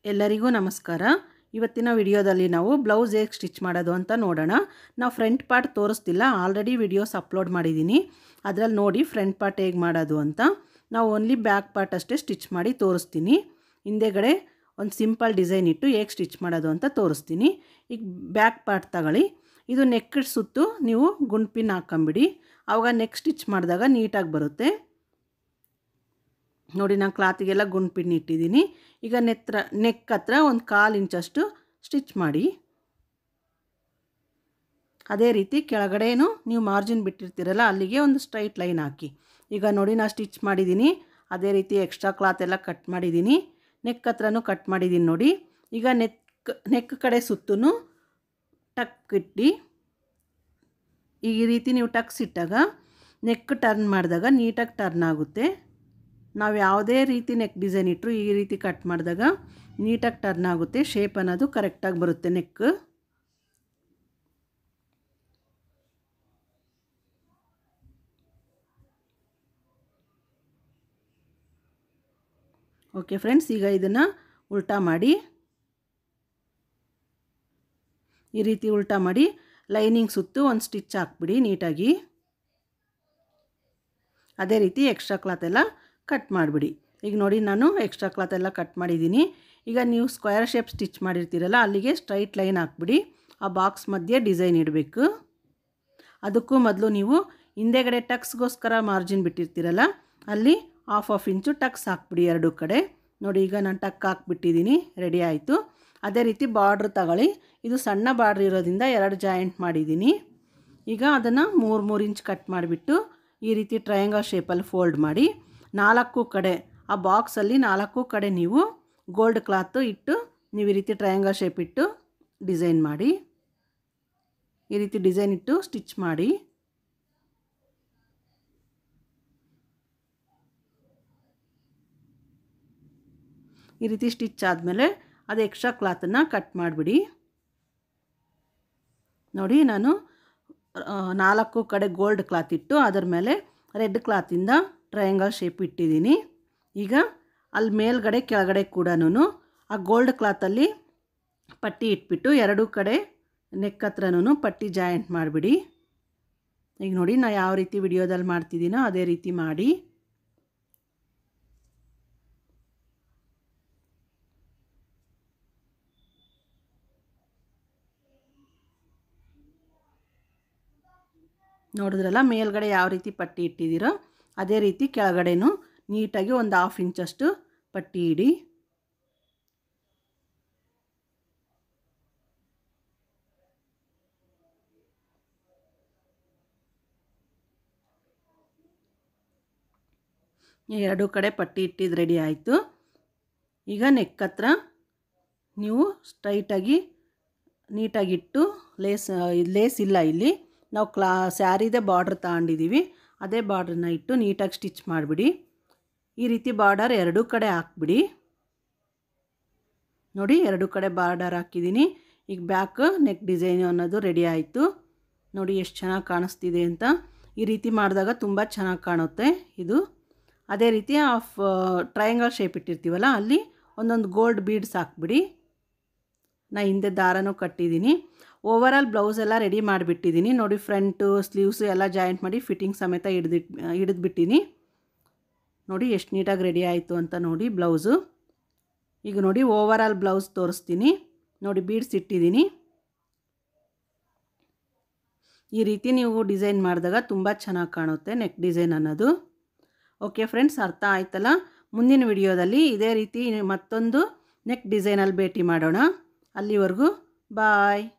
ಎಲ್ಲರಿಗೂ ನಮಸ್ಕಾರ ಇವತ್ತಿನ ವಿಡಿಯೋದಲ್ಲಿ ನಾವು ಬ್ಲೌಸ್ ಹೇಗೆ ಸ್ಟಿಚ್ ಮಾಡೋದು ಅಂತ ನೋಡೋಣ ನಾವು ಫ್ರಂಟ್ ಪಾರ್ಟ್ ತೋರಿಸ್ತಿಲ್ಲ ಆಲ್ರೆಡಿ ವಿಡಿಯೋಸ್ ಅಪ್ಲೋಡ್ ಮಾಡಿದ್ದೀನಿ ಅದರಲ್ಲಿ ನೋಡಿ ಫ್ರಂಟ್ ಪಾರ್ಟ್ ಹೇಗೆ ಮಾಡೋದು ಅಂತ ನಾವು ಓನ್ಲಿ ಬ್ಯಾಕ್ ಪಾರ್ಟ್ ಅಷ್ಟೇ ಸ್ಟಿಚ್ ಮಾಡಿ ತೋರಿಸ್ತೀನಿ ಹಿಂದೆಗಡೆ ಒಂದು ಸಿಂಪಲ್ ಡಿಸೈನ್ ಇಟ್ಟು ಹೇಗೆ ಸ್ಟಿಚ್ ಮಾಡೋದು ಅಂತ ತೋರಿಸ್ತೀನಿ ಈಗ ಬ್ಯಾಕ್ ಪಾರ್ಟ್ ತಗೊಳ್ಳಿ ಇದು ನೆಕ್ ಸುತ್ತು ನೀವು ಗುಂಡ್ಪಿನ್ ಹಾಕೊಂಬಿಡಿ ಆವಾಗ ನೆಕ್ ಸ್ಟಿಚ್ ಮಾಡಿದಾಗ ನೀಟಾಗಿ ಬರುತ್ತೆ ನೋಡಿ ನಾನು ಕ್ಲಾತಿಗೆಲ್ಲ ಗುಂಡ್ಪಿನ್ ಇಟ್ಟಿದ್ದೀನಿ ಈಗ ನೆತ್ರ ನೆಕ್ ಹತ್ರ ಒಂದು ಕಾಲು ಇಂಚಷ್ಟು ಸ್ಟಿಚ್ ಮಾಡಿ ಅದೇ ರೀತಿ ಕೆಳಗಡೆನೂ ನೀವು ಮಾರ್ಜಿನ್ ಬಿಟ್ಟಿರ್ತೀರಲ್ಲ ಅಲ್ಲಿಗೆ ಒಂದು ಸ್ಟ್ರೈಟ್ ಲೈನ್ ಹಾಕಿ ಈಗ ನೋಡಿ ನಾನು ಸ್ಟಿಚ್ ಮಾಡಿದ್ದೀನಿ ಅದೇ ರೀತಿ ಎಕ್ಸ್ಟ್ರಾ ಕ್ಲಾತ್ ಎಲ್ಲ ಕಟ್ ಮಾಡಿದ್ದೀನಿ ನೆಕ್ ಹತ್ರನೂ ಕಟ್ ಮಾಡಿದ್ದೀನಿ ನೋಡಿ ಈಗ ನೆಕ್ ನೆಕ್ ಕಡೆ ಸುತ್ತೂ ಟಕ್ ಇಟ್ಟು ಈ ರೀತಿ ನೀವು ಟಕ್ಸ್ ಇಟ್ಟಾಗ ನೆಕ್ ಟರ್ನ್ ಮಾಡಿದಾಗ ನೀಟಾಗಿ ಟರ್ನ್ ಆಗುತ್ತೆ ನಾವು ಯಾವುದೇ ರೀತಿ ನೆಕ್ ಡಿಸೈನ್ ಇಟ್ಟರು ಈ ರೀತಿ ಕಟ್ ಮಾಡಿದಾಗ ನೀಟಾಗಿ ಟರ್ನ್ ಆಗುತ್ತೆ ಶೇಪ್ ಅನ್ನೋದು ಕರೆಕ್ಟಾಗಿ ಬರುತ್ತೆ ನೆಕ್ ಓಕೆ ಫ್ರೆಂಡ್ಸ್ ಈಗ ಇದನ್ನು ಉಲ್ಟಾ ಮಾಡಿ ಈ ರೀತಿ ಉಲ್ಟಾ ಮಾಡಿ ಲೈನಿಂಗ್ ಸುತ್ತು ಒಂದು ಸ್ಟಿಚ್ ಹಾಕ್ಬಿಡಿ ನೀಟಾಗಿ ಅದೇ ರೀತಿ ಎಕ್ಸ್ಟ್ರಾ ಕ್ಲಾತ್ ಎಲ್ಲ ಕಟ್ ಮಾಡಿಬಿಡಿ ಈಗ ನೋಡಿ ನಾನು ಎಕ್ಸ್ಟ್ರಾ ಕ್ಲಾತ್ ಎಲ್ಲ ಕಟ್ ಮಾಡಿದ್ದೀನಿ ಈಗ ನೀವು ಸ್ಕ್ವೇರ್ ಶೇಪ್ ಸ್ಟಿಚ್ ಮಾಡಿರ್ತೀರಲ್ಲ ಅಲ್ಲಿಗೆ ಸ್ಟ್ರೈಟ್ ಲೈನ್ ಹಾಕ್ಬಿಡಿ ಆ ಬಾಕ್ಸ್ ಮಧ್ಯೆ ಡಿಸೈನ್ ಇಡಬೇಕು ಅದಕ್ಕೂ ಮೊದಲು ನೀವು ಹಿಂದೆಗಡೆ ಟಕ್ಸ್ಗೋಸ್ಕರ ಮಾರ್ಜಿನ್ ಬಿಟ್ಟಿರ್ತೀರಲ್ಲ ಅಲ್ಲಿ ಹಾಫ್ ಹಾಫ್ ಇಂಚು ಟಕ್ಸ್ ಹಾಕ್ಬಿಡಿ ಎರಡು ಕಡೆ ನೋಡಿ ಈಗ ನಾನು ಟಕ್ ಹಾಕ್ಬಿಟ್ಟಿದ್ದೀನಿ ರೆಡಿ ಆಯಿತು ಅದೇ ರೀತಿ ಬಾರ್ಡ್ರ್ ತಗೊಳ್ಳಿ ಇದು ಸಣ್ಣ ಬಾರ್ಡ್ರ್ ಇರೋದ್ರಿಂದ ಎರಡು ಜಾಯಿಂಟ್ ಮಾಡಿದ್ದೀನಿ ಈಗ ಅದನ್ನು ಮೂರು ಮೂರು ಇಂಚ್ ಕಟ್ ಮಾಡಿಬಿಟ್ಟು ಈ ರೀತಿ ಟ್ರಯಾಂಗಲ್ ಶೇಪಲ್ಲಿ ಫೋಲ್ಡ್ ಮಾಡಿ ನಾಲ್ಕು ಕಡೆ ಆ ಬಾಕ್ಸಲ್ಲಿ ನಾಲ್ಕು ಕಡೆ ನೀವು ಗೋಲ್ಡ್ ಕ್ಲಾತು ಇಟ್ಟು ನೀವು ಈ ರೀತಿ ಟ್ರಯಾಂಗಲ್ ಶೇಪ್ ಇಟ್ಟು ಡಿಸೈನ್ ಮಾಡಿ ಈ ರೀತಿ ಡಿಸೈನ್ ಇಟ್ಟು ಸ್ಟಿಚ್ ಮಾಡಿ ಈ ರೀತಿ ಸ್ಟಿಚ್ ಆದಮೇಲೆ ಅದು ಎಕ್ಸ್ಟ್ರಾ ಕ್ಲಾತನ್ನು ಕಟ್ ಮಾಡಿಬಿಡಿ ನೋಡಿ ನಾನು ನಾಲ್ಕು ಕಡೆ ಗೋಲ್ಡ್ ಕ್ಲಾತ್ ಇಟ್ಟು ಅದರ ಮೇಲೆ ರೆಡ್ ಕ್ಲಾತಿಂದ ಟ್ರಯಾಂಗಲ್ ಶೇಪ್ ಇಟ್ಟಿದ್ದೀನಿ ಈಗ ಅಲ್ಲಿ ಮೇಲ್ಗಡೆ ಕೆಳಗಡೆ ಕೂಡ ಆ ಗೋಲ್ಡ್ ಕ್ಲಾತಲ್ಲಿ ಪಟ್ಟಿ ಇಟ್ಬಿಟ್ಟು ಎರಡೂ ಕಡೆ ನೆಕ್ ಹತ್ರನೂ ಪಟ್ಟಿ ಜಾಯಿಂಟ್ ಮಾಡಿಬಿಡಿ ಈಗ ನೋಡಿ ನಾನು ಯಾವ ರೀತಿ ವಿಡಿಯೋದಲ್ಲಿ ಮಾಡ್ತಿದ್ದೀನೋ ಅದೇ ರೀತಿ ಮಾಡಿ ನೋಡಿದ್ರಲ್ಲ ಮೇಲ್ಗಡೆ ಯಾವ ರೀತಿ ಪಟ್ಟಿ ಇಟ್ಟಿದ್ದೀರೋ ಅದೇ ರೀತಿ ಕೆಳಗಡೆನೂ ನೀಟಾಗಿ ಒಂದು ಹಾಫ್ ಇಂಚಷ್ಟು ಪಟ್ಟಿ ಇಡಿ ಎರಡು ಕಡೆ ಪಟ್ಟಿ ಇಟ್ಟಿದ್ದು ರೆಡಿ ಆಯಿತು ಈಗ ನೆಕ್ ಹತ್ರ ನೀವು ಸ್ಟ್ರೈಟಾಗಿ ನೀಟಾಗಿಟ್ಟು ಲೇಸ್ ಲೇಸ್ ಇಲ್ಲ ಇಲ್ಲಿ ನಾವು ಕ್ಲಾ ಸ್ಯಾರಿದೇ ಬಾರ್ಡ್ರ್ ತಗೊಂಡಿದ್ದೀವಿ ಅದೇ ಬಾರ್ಡ್ರನ್ನ ಇಟ್ಟು ನೀಟಾಗಿ ಸ್ಟಿಚ್ ಮಾಡಿಬಿಡಿ ಈ ರೀತಿ ಬಾರ್ಡರ್ ಎರಡೂ ಕಡೆ ಹಾಕ್ಬಿಡಿ ನೋಡಿ ಎರಡೂ ಕಡೆ ಬಾರ್ಡರ್ ಹಾಕಿದ್ದೀನಿ ಈಗ ಬ್ಯಾಕ್ ನೆಕ್ ಡಿಸೈನ್ ಅನ್ನೋದು ರೆಡಿ ಆಯಿತು ನೋಡಿ ಎಷ್ಟು ಚೆನ್ನಾಗಿ ಕಾಣಿಸ್ತಿದೆ ಅಂತ ಈ ರೀತಿ ಮಾಡಿದಾಗ ತುಂಬ ಚೆನ್ನಾಗಿ ಕಾಣುತ್ತೆ ಇದು ಅದೇ ರೀತಿ ಆಫ್ ಟ್ರಯಾಂಗಲ್ ಶೇಪ್ ಇಟ್ಟಿರ್ತೀವಲ್ಲ ಅಲ್ಲಿ ಒಂದೊಂದು ಗೋಲ್ಡ್ ಬೀಡ್ಸ್ ಹಾಕ್ಬಿಡಿ ನಾ ಹಿಂದೆ ದಾರನೂ ಕಟ್ಟಿದ್ದೀನಿ ಓವರಾಲ್ ಬ್ಲೌಸ್ ಎಲ್ಲ ರೆಡಿ ಮಾಡಿಬಿಟ್ಟಿದ್ದೀನಿ ನೋಡಿ ಫ್ರಂಟು ಸ್ಲೀವ್ಸು ಎಲ್ಲ ಜಾಯಿಂಟ್ ಮಾಡಿ ಫಿಟ್ಟಿಂಗ್ ಸಮೇತ ಹಿಡ್ದಿಟ್ ಹಿಡಿದ್ಬಿಟ್ಟಿನಿ ನೋಡಿ ಎಷ್ಟು ನೀಟಾಗಿ ರೆಡಿ ಆಯಿತು ಅಂತ ನೋಡಿ ಬ್ಲೌಸು ಈಗ ನೋಡಿ ಓವರಾಲ್ ಬ್ಲೌಸ್ ತೋರಿಸ್ತೀನಿ ನೋಡಿ ಬೀಡ್ಸ್ ಇಟ್ಟಿದ್ದೀನಿ ಈ ರೀತಿ ನೀವು ಡಿಸೈನ್ ಮಾಡಿದಾಗ ತುಂಬ ಚೆನ್ನಾಗಿ ಕಾಣುತ್ತೆ ನೆಕ್ ಡಿಸೈನ್ ಅನ್ನೋದು ಓಕೆ ಫ್ರೆಂಡ್ಸ್ ಅರ್ಥ ಆಯ್ತಲ್ಲ ಮುಂದಿನ ವಿಡಿಯೋದಲ್ಲಿ ಇದೇ ರೀತಿ ಮತ್ತೊಂದು ನೆಕ್ ಡಿಸೈನಲ್ಲಿ ಭೇಟಿ ಮಾಡೋಣ ಅಲ್ಲಿವರೆಗೂ ಬಾಯ್